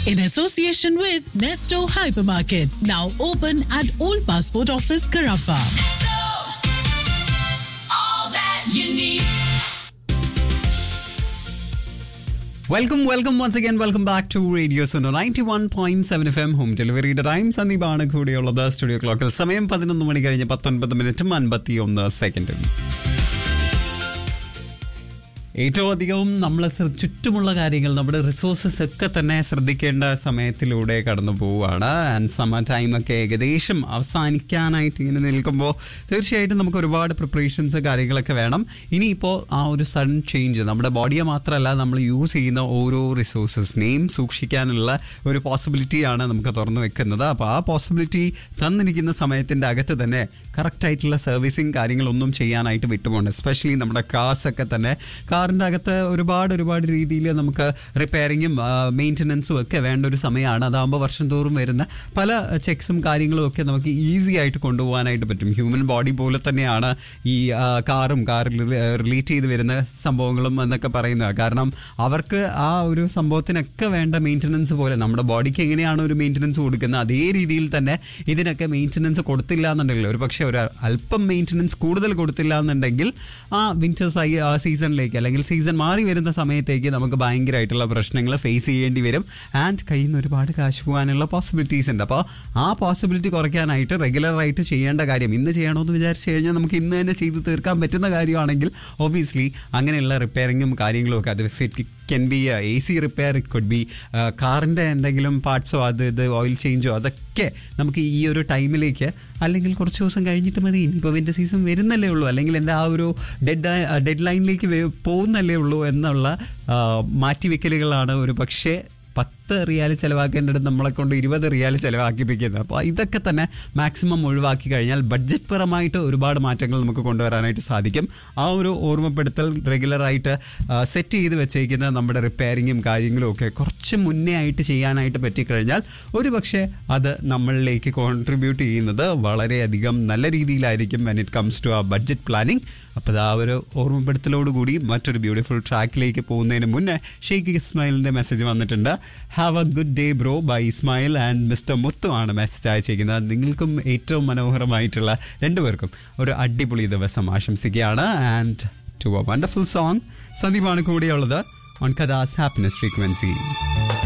in association with Nesto Hypermarket, now open at Old Passport Office, Carafa. Welcome welcome once again welcome back to radio Suno ninety one point seven F M home ഡെലിവറിയുടെ time സന്ദീപാണ് കൂടെയുള്ളത് studio ക്ലോക്കിൽ സമയം പതിനൊന്ന് മണി കഴിഞ്ഞ് പത്തൊൻപത് മിനിറ്റും അൻപത്തി ഒന്ന് സെക്കൻഡും ഏറ്റവും അധികവും നമ്മൾ ചുറ്റുമുള്ള കാര്യങ്ങൾ നമ്മുടെ റിസോഴ്സസ് ഒക്കെ തന്നെ ശ്രദ്ധിക്കേണ്ട സമയത്തിലൂടെ കടന്നു പോവുകയാണ് ആൻഡ് സമർ ടൈമൊക്കെ ഏകദേശം അവസാനിക്കാനായിട്ട് ഇങ്ങനെ നിൽക്കുമ്പോൾ തീർച്ചയായിട്ടും നമുക്ക് ഒരുപാട് പ്രിപ്പറേഷൻസ് കാര്യങ്ങളൊക്കെ വേണം ഇനിയിപ്പോൾ ആ ഒരു സഡൻ ചേഞ്ച് നമ്മുടെ ബോഡിയെ മാത്രമല്ല നമ്മൾ യൂസ് ചെയ്യുന്ന ഓരോ റിസോഴ്സസിനെയും സൂക്ഷിക്കാനുള്ള ഒരു പോസിബിലിറ്റിയാണ് നമുക്ക് തുറന്നു വെക്കുന്നത് അപ്പോൾ ആ പോസിബിലിറ്റി തന്നിരിക്കുന്ന സമയത്തിൻ്റെ അകത്ത് തന്നെ കറക്റ്റായിട്ടുള്ള സർവീസിങ് കാര്യങ്ങളൊന്നും ചെയ്യാനായിട്ട് വിട്ടുപോകണം എസ്പെഷ്യലി നമ്മുടെ കാസ് ഒക്കെ തന്നെ കാറിൻ്റെ അകത്ത് ഒരുപാട് ഒരുപാട് രീതിയിൽ നമുക്ക് റിപ്പയറിങ്ങും മെയിൻ്റനൻസും ഒക്കെ വേണ്ട ഒരു സമയമാണ് അതാകുമ്പോൾ വർഷം തോറും വരുന്ന പല ചെക്സും കാര്യങ്ങളും ഒക്കെ നമുക്ക് ഈസി ആയിട്ട് കൊണ്ടുപോകാനായിട്ട് പറ്റും ഹ്യൂമൻ ബോഡി പോലെ തന്നെയാണ് ഈ ആ, കാറും കാറിൽ റിലേറ്റ് ചെയ്ത് വരുന്ന സംഭവങ്ങളും എന്നൊക്കെ പറയുന്നത് കാരണം അവർക്ക് ആ ഒരു സംഭവത്തിനൊക്കെ വേണ്ട മെയിൻ്റനൻസ് പോലെ നമ്മുടെ ബോഡിക്ക് എങ്ങനെയാണ് ഒരു മെയിൻ്റനൻസ് കൊടുക്കുന്നത് അതേ രീതിയിൽ തന്നെ ഇതിനൊക്കെ മെയിൻ്റനൻസ് കൊടുത്തില്ല എന്നുണ്ടെങ്കിൽ ഒരു പക്ഷേ ഒരു അല്പം മെയിൻ്റനൻസ് കൂടുതൽ കൊടുത്തില്ല എന്നുണ്ടെങ്കിൽ ആ വിന്റർ സൈ സീസണിലേക്ക് അല്ലെങ്കിൽ സീസൺ മാറി വരുന്ന സമയത്തേക്ക് നമുക്ക് ഭയങ്കരമായിട്ടുള്ള പ്രശ്നങ്ങൾ ഫേസ് ചെയ്യേണ്ടി വരും ആൻഡ് കയ്യിൽ നിന്ന് ഒരുപാട് കാശ് പോകാനുള്ള പോസിബിലിറ്റീസ് ഉണ്ട് അപ്പോൾ ആ പോസിബിലിറ്റി കുറയ്ക്കാനായിട്ട് റെഗുലറായിട്ട് ചെയ്യേണ്ട കാര്യം ഇന്ന് ചെയ്യണമെന്ന് വിചാരിച്ചു കഴിഞ്ഞാൽ നമുക്ക് ഇന്ന് തന്നെ ചെയ്ത് തീർക്കാൻ പറ്റുന്ന കാര്യമാണെങ്കിൽ ഒബിയസ്ലി അങ്ങനെയുള്ള റിപ്പയറിങ്ങും കാര്യങ്ങളും ഒക്കെ അത് fit can be a see repair it could be കാറിൻ്റെ എന്തെങ്കിലും പാർട്സോ അത് ഇത് ഓയിൽ ചേഞ്ചോ അതൊക്കെ നമുക്ക് ഈ ഒരു ടൈമിലേക്ക് അല്ലെങ്കിൽ കുറച്ച് ദിവസം കഴിഞ്ഞിട്ട് മതി ഇനിയിപ്പോൾ വിൻ്റർ സീസൺ വരുന്നല്ലേ ഉള്ളൂ അല്ലെങ്കിൽ എൻ്റെ ആ ഒരു ഡെഡ് ഡെഡ് ലൈനിലേക്ക് പോകുന്നല്ലേ ഉള്ളൂ എന്നുള്ള ആ, മാറ്റിവെക്കലുകളാണ് ഒരു പക്ഷേ പത്ത് റിയാൽ ചിലവാക്കേണ്ടത് നമ്മളെ കൊണ്ട് ഇരുപത് റിയാൽ ചിലവാക്കിപ്പിക്കുന്നത് അപ്പോൾ ഇതൊക്കെ തന്നെ മാക്സിമം ഒഴിവാക്കി കഴിഞ്ഞാൽ ബഡ്ജറ്റ് പരമായിട്ട് ഒരുപാട് മാറ്റങ്ങൾ നമുക്ക് കൊണ്ടുവരാനായിട്ട് സാധിക്കും ആ ഒരു ഓർമ്മപ്പെടുത്തൽ റെഗുലറായിട്ട് സെറ്റ് ചെയ്ത് വെച്ചേക്കുന്ന നമ്മുടെ റിപ്പയറിങ്ങും കാര്യങ്ങളും ഒക്കെ കുറച്ച് മുന്നേ ആയിട്ട് ചെയ്യാനായിട്ട് പറ്റിക്കഴിഞ്ഞാൽ ഒരു പക്ഷേ അത് നമ്മളിലേക്ക് കോൺട്രിബ്യൂട്ട് ചെയ്യുന്നത് വളരെയധികം നല്ല രീതിയിലായിരിക്കും വെൻ ഇറ്റ് കംസ് ടു ആ ബഡ്ജറ്റ് പ്ലാനിങ് അപ്പോൾ ആ ഒരു ഓർമ്മപ്പെടുത്തലോടുകൂടി മറ്റൊരു ബ്യൂട്ടിഫുൾ ട്രാക്കിലേക്ക് പോകുന്നതിന് മുന്നേ ഷെയ്ഖ് ഇസ്മായിലിൻ്റെ മെസ്സേജ് വന്നിട്ടുണ്ട് have a good day bro bye Ismail and mister Muthu ആണ് മെസ്സേജ് അയച്ചിരിക്കുന്നത് നിങ്ങൾക്കും ഏറ്റവും മനോഹരമായിട്ടുള്ള രണ്ടുപേർക്കും ഒരു അടിപൊളി ദിവസം ആശംസിക്കുകയാണ് and to a wonderful song സന്ദീപാണ് കൂടെയുള്ളത് ഓൺ കഥാസ് ഹാപ്പിനെസ് ഫ്രീക്വൻസി